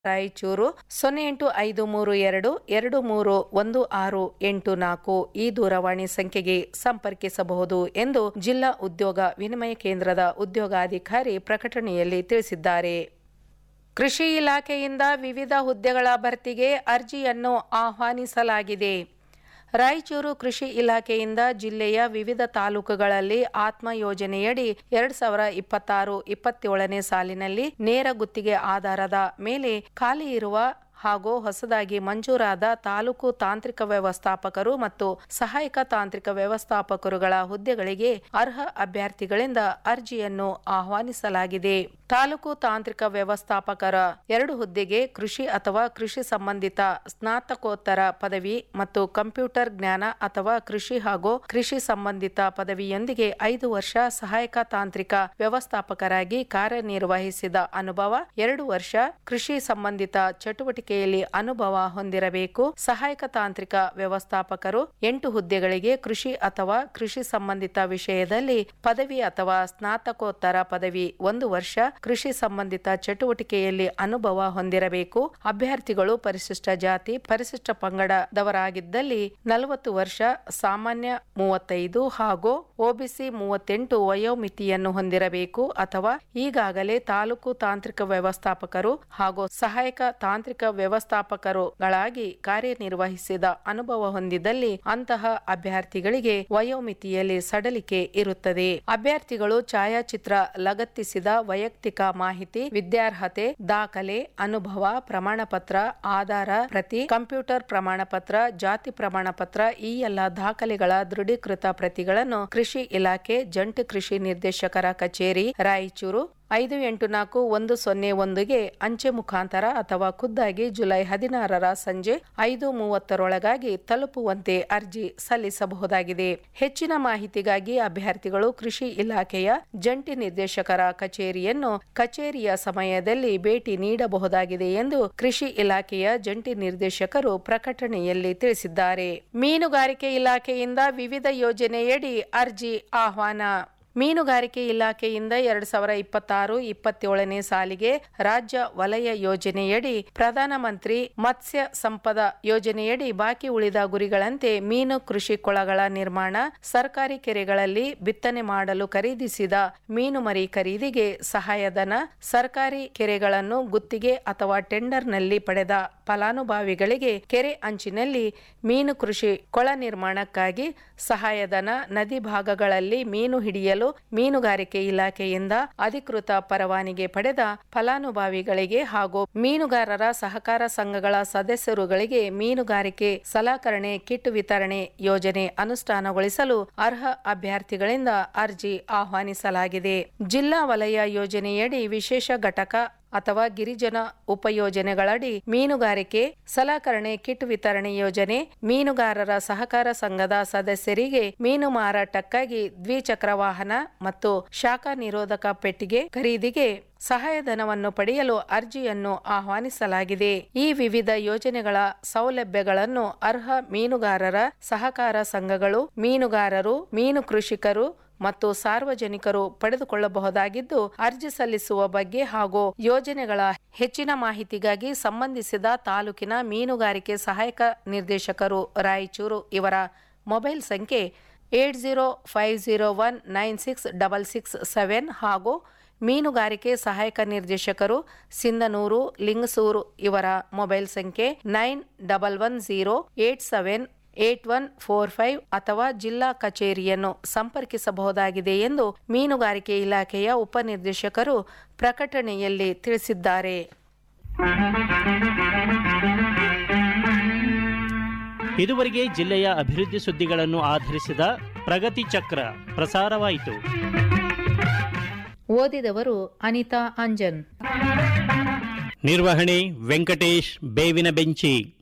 ರಾಯಚೂರು ಸೊನ್ನೆ ಎಂಟು ಐದು ಮೂರು ಎರಡು ಎರಡು ಮೂರು ಒಂದು ಆರು ಎಂಟು ನಾಲ್ಕು ಈ ದೂರವಾಣಿ ಸಂಖ್ಯೆಗೆ ಸಂಪರ್ಕಿಸಬಹುದು ಎಂದು ಜಿಲ್ಲಾ ಉದ್ಯೋಗ ವಿನಿಮಯ ಕೇಂದ್ರದ ಉದ್ಯೋಗಾಧಿಕಾರಿ ಪ್ರಕಟಣೆಯಲ್ಲಿ ತಿಳಿಸಿದ್ದಾರೆ ಕೃಷಿ ಇಲಾಖೆಯಿಂದ ವಿವಿಧ ಹುದ್ದೆಗಳ ಭರ್ತಿಗೆ ಅರ್ಜಿಯನ್ನು ಆಹ್ವಾನಿಸಲಾಗಿದೆ ರಾಯಚೂರು ಕೃಷಿ ಇಲಾಖೆಯಿಂದ ಜಿಲ್ಲೆಯ ವಿವಿಧ ತಾಲೂಕುಗಳಲ್ಲಿ ಆತ್ಮ ಯೋಜನೆಯಡಿ ಎರಡ್ ಸಾವಿರ ಇಪ್ಪತ್ತಾರು ಇಪ್ಪತ್ತೇಳನೇ ಸಾಲಿನಲ್ಲಿ ನೇರ ಗುತ್ತಿಗೆ ಆಧಾರದ ಮೇಲೆ ಖಾಲಿ ಇರುವ ಹಾಗೂ ಹೊಸದಾಗಿ ಮಂಜೂರಾದ ತಾಲೂಕು ತಾಂತ್ರಿಕ ವ್ಯವಸ್ಥಾಪಕರು ಮತ್ತು ಸಹಾಯಕ ತಾಂತ್ರಿಕ ವ್ಯವಸ್ಥಾಪಕರುಗಳ ಹುದ್ದೆಗಳಿಗೆ ಅರ್ಹ ಅಭ್ಯರ್ಥಿಗಳಿಂದ ಅರ್ಜಿಯನ್ನು ಆಹ್ವಾನಿಸಲಾಗಿದೆ ತಾಲೂಕು ತಾಂತ್ರಿಕ ವ್ಯವಸ್ಥಾಪಕರ ಎರಡು ಹುದ್ದೆಗೆ ಕೃಷಿ ಅಥವಾ ಕೃಷಿ ಸಂಬಂಧಿತ ಸ್ನಾತಕೋತ್ತರ ಪದವಿ ಮತ್ತು ಕಂಪ್ಯೂಟರ್ ಜ್ಞಾನ ಅಥವಾ ಕೃಷಿ ಹಾಗೂ ಕೃಷಿ ಸಂಬಂಧಿತ ಪದವಿಯೊಂದಿಗೆ ಐದು ವರ್ಷ ಸಹಾಯಕ ತಾಂತ್ರಿಕ ವ್ಯವಸ್ಥಾಪಕರಾಗಿ ಕಾರ್ಯನಿರ್ವಹಿಸಿದ ಅನುಭವ ಎರಡು ವರ್ಷ ಕೃಷಿ ಸಂಬಂಧಿತ ಚಟುವಟಿಕೆಯಲ್ಲಿ ಅನುಭವ ಹೊಂದಿರಬೇಕು ಸಹಾಯಕ ತಾಂತ್ರಿಕ ವ್ಯವಸ್ಥಾಪಕರು ಎಂಟು ಹುದ್ದೆಗಳಿಗೆ ಕೃಷಿ ಅಥವಾ ಕೃಷಿ ಸಂಬಂಧಿತ ವಿಷಯದಲ್ಲಿ ಪದವಿ ಅಥವಾ ಸ್ನಾತಕೋತ್ತರ ಪದವಿ ಒಂದು ವರ್ಷ ಕೃಷಿ ಸಂಬಂಧಿತ ಚಟುವಟಿಕೆಯಲ್ಲಿ ಅನುಭವ ಹೊಂದಿರಬೇಕು ಅಭ್ಯರ್ಥಿಗಳು ಪರಿಶಿಷ್ಟ ಜಾತಿ ಪರಿಶಿಷ್ಟ ಪಂಗಡದವರಾಗಿದ್ದಲ್ಲಿ ನಲವತ್ತು ವರ್ಷ ಸಾಮಾನ್ಯ ಮೂವತ್ತೈದು ಹಾಗೂ ಒಬಿಸಿ ಮೂವತ್ತೆಂಟು ವಯೋಮಿತಿಯನ್ನು ಹೊಂದಿರಬೇಕು ಅಥವಾ ಈಗಾಗಲೇ ತಾಲೂಕು ತಾಂತ್ರಿಕ ವ್ಯವಸ್ಥಾಪಕರು ಹಾಗೂ ಸಹಾಯಕ ತಾಂತ್ರಿಕ ವ್ಯವಸ್ಥಾಪಕರುಗಳಾಗಿ ಕಾರ್ಯನಿರ್ವಹಿಸಿದ ಅನುಭವ ಹೊಂದಿದ್ದಲ್ಲಿ ಅಂತಹ ಅಭ್ಯರ್ಥಿಗಳಿಗೆ ವಯೋಮಿತಿಯಲ್ಲಿ ಸಡಲಿಕೆ ಇರುತ್ತದೆ ಅಭ್ಯರ್ಥಿಗಳು ಛಾಯಾಚಿತ್ರ ಲಗತ್ತಿಸಿದ ವೈಯಕ್ತಿಕ ಮಾಹಿತಿ ವಿದ್ಯಾರ್ಹತೆ ದಾಖಲೆ ಅನುಭವ ಪ್ರಮಾಣ ಪತ್ರ ಆಧಾರ ಪ್ರತಿ ಕಂಪ್ಯೂಟರ್ ಪ್ರಮಾಣ ಪತ್ರ ಜಾತಿ ಪ್ರಮಾಣ ಪತ್ರ ಈ ಎಲ್ಲ ದಾಖಲೆಗಳ ದೃಢೀಕೃತ ಪ್ರತಿಗಳನ್ನು ಕೃಷಿ ಇಲಾಖೆ ಜಂಟಿ ಕೃಷಿ ನಿರ್ದೇಶಕರ ಕಚೇರಿ ರಾಯಚೂರು ಐದು ಎಂಟು ನಾಲ್ಕು ಒಂದು ಸೊನ್ನೆ ಒಂದುಗೆ ಅಂಚೆ ಮುಖಾಂತರ ಅಥವಾ ಖುದ್ದಾಗಿ ಜುಲೈ ಹದಿನಾರರ ಸಂಜೆ ಐದು ಮೂವತ್ತರೊಳಗಾಗಿ ತಲುಪುವಂತೆ ಅರ್ಜಿ ಸಲ್ಲಿಸಬಹುದಾಗಿದೆ ಹೆಚ್ಚಿನ ಮಾಹಿತಿಗಾಗಿ ಅಭ್ಯರ್ಥಿಗಳು ಕೃಷಿ ಇಲಾಖೆಯ ಜಂಟಿ ನಿರ್ದೇಶಕರ ಕಚೇರಿಯನ್ನು ಕಚೇರಿಯ ಸಮಯದಲ್ಲಿ ಭೇಟಿ ನೀಡಬಹುದಾಗಿದೆ ಎಂದು ಕೃಷಿ ಇಲಾಖೆಯ ಜಂಟಿ ನಿರ್ದೇಶಕರು ಪ್ರಕಟಣೆಯಲ್ಲಿ ತಿಳಿಸಿದ್ದಾರೆ ಮೀನುಗಾರಿಕೆ ಇಲಾಖೆಯಿಂದ ವಿವಿಧ ಯೋಜನೆಯಡಿ ಅರ್ಜಿ ಆಹ್ವಾನ ಮೀನುಗಾರಿಕೆ ಇಲಾಖೆಯಿಂದ ಎರಡ್ ಸಾವಿರ ಇಪ್ಪತ್ತಾರು ಇಪ್ಪತ್ತೇಳನೇ ಸಾಲಿಗೆ ರಾಜ್ಯ ವಲಯ ಯೋಜನೆಯಡಿ ಪ್ರಧಾನಮಂತ್ರಿ ಮತ್ಸ್ಯ ಸಂಪದ ಯೋಜನೆಯಡಿ ಬಾಕಿ ಉಳಿದ ಗುರಿಗಳಂತೆ ಮೀನು ಕೃಷಿ ಕೊಳಗಳ ನಿರ್ಮಾಣ ಸರ್ಕಾರಿ ಕೆರೆಗಳಲ್ಲಿ ಬಿತ್ತನೆ ಮಾಡಲು ಖರೀದಿಸಿದ ಮೀನು ಮರಿ ಖರೀದಿಗೆ ಸಹಾಯಧನ ಸರ್ಕಾರಿ ಕೆರೆಗಳನ್ನು ಗುತ್ತಿಗೆ ಅಥವಾ ಟೆಂಡರ್ನಲ್ಲಿ ಪಡೆದ ಫಲಾನುಭವಿಗಳಿಗೆ ಕೆರೆ ಅಂಚಿನಲ್ಲಿ ಮೀನು ಕೃಷಿ ಕೊಳ ನಿರ್ಮಾಣಕ್ಕಾಗಿ ಸಹಾಯಧನ ನದಿ ಭಾಗಗಳಲ್ಲಿ ಮೀನು ಹಿಡಿಯಲು ಮೀನುಗಾರಿಕೆ ಇಲಾಖೆಯಿಂದ ಅಧಿಕೃತ ಪರವಾನಗಿ ಪಡೆದ ಫಲಾನುಭವಿಗಳಿಗೆ ಹಾಗೂ ಮೀನುಗಾರರ ಸಹಕಾರ ಸಂಘಗಳ ಸದಸ್ಯರುಗಳಿಗೆ ಮೀನುಗಾರಿಕೆ ಸಲಕರಣೆ ಕಿಟ್ ವಿತರಣೆ ಯೋಜನೆ ಅನುಷ್ಠಾನಗೊಳಿಸಲು ಅರ್ಹ ಅಭ್ಯರ್ಥಿಗಳಿಂದ ಅರ್ಜಿ ಆಹ್ವಾನಿಸಲಾಗಿದೆ ಜಿಲ್ಲಾ ವಲಯ ಯೋಜನೆಯಡಿ ವಿಶೇಷ ಘಟಕ ಅಥವಾ ಗಿರಿಜನ ಉಪಯೋಜನೆಗಳಡಿ ಮೀನುಗಾರಿಕೆ ಸಲಕರಣೆ ಕಿಟ್ ವಿತರಣೆ ಯೋಜನೆ ಮೀನುಗಾರರ ಸಹಕಾರ ಸಂಘದ ಸದಸ್ಯರಿಗೆ ಮೀನು ಮಾರಾಟಕ್ಕಾಗಿ ದ್ವಿಚಕ್ರ ವಾಹನ ಮತ್ತು ಶಾಖ ನಿರೋಧಕ ಪೆಟ್ಟಿಗೆ ಖರೀದಿಗೆ ಸಹಾಯಧನವನ್ನು ಪಡೆಯಲು ಅರ್ಜಿಯನ್ನು ಆಹ್ವಾನಿಸಲಾಗಿದೆ ಈ ವಿವಿಧ ಯೋಜನೆಗಳ ಸೌಲಭ್ಯಗಳನ್ನು ಅರ್ಹ ಮೀನುಗಾರರ ಸಹಕಾರ ಸಂಘಗಳು ಮೀನುಗಾರರು ಮೀನು ಕೃಷಿಕರು ಮತ್ತು ಸಾರ್ವಜನಿಕರು ಪಡೆದುಕೊಳ್ಳಬಹುದಾಗಿದ್ದು ಅರ್ಜಿ ಸಲ್ಲಿಸುವ ಬಗ್ಗೆ ಹಾಗೂ ಯೋಜನೆಗಳ ಹೆಚ್ಚಿನ ಮಾಹಿತಿಗಾಗಿ ಸಂಬಂಧಿಸಿದ ತಾಲೂಕಿನ ಮೀನುಗಾರಿಕೆ ಸಹಾಯಕ ನಿರ್ದೇಶಕರು ರಾಯಚೂರು ಇವರ ಮೊಬೈಲ್ ಸಂಖ್ಯೆ eight zero five zero one nine six double six seven ಹಾಗೂ ಮೀನುಗಾರಿಕೆ ಸಹಾಯಕ ನಿರ್ದೇಶಕರು ಸಿಂಧನೂರು ಲಿಂಗಸೂರು ಇವರ ಮೊಬೈಲ್ ಸಂಖ್ಯೆ nine double one zero eight seven eight one four five ಅಥವಾ ಜಿಲ್ಲಾ ಕಚೇರಿಯನ್ನು ಸಂಪರ್ಕಿಸಬಹುದಾಗಿದೆ ಎಂದು ಮೀನುಗಾರಿಕೆ ಇಲಾಖೆಯ ಉಪನಿರ್ದೇಶಕರು ಪ್ರಕಟಣೆಯಲ್ಲಿ ತಿಳಿಸಿದ್ದಾರೆ ಇದುವರೆಗೆ ಜಿಲ್ಲೆಯ ಅಭಿವೃದ್ಧಿ ಸುದ್ದಿಗಳನ್ನು ಆಧರಿಸಿದ ಪ್ರಗತಿ ಚಕ್ರ ಪ್ರಸಾರವಾಯಿತು ಓದಿದವರು ಅನಿತಾ ಅಂಜನ್ ನಿರ್ವಹಣೆ ವೆಂಕಟೇಶ್ ಬೇವಿನ ಬೆಂಚಿ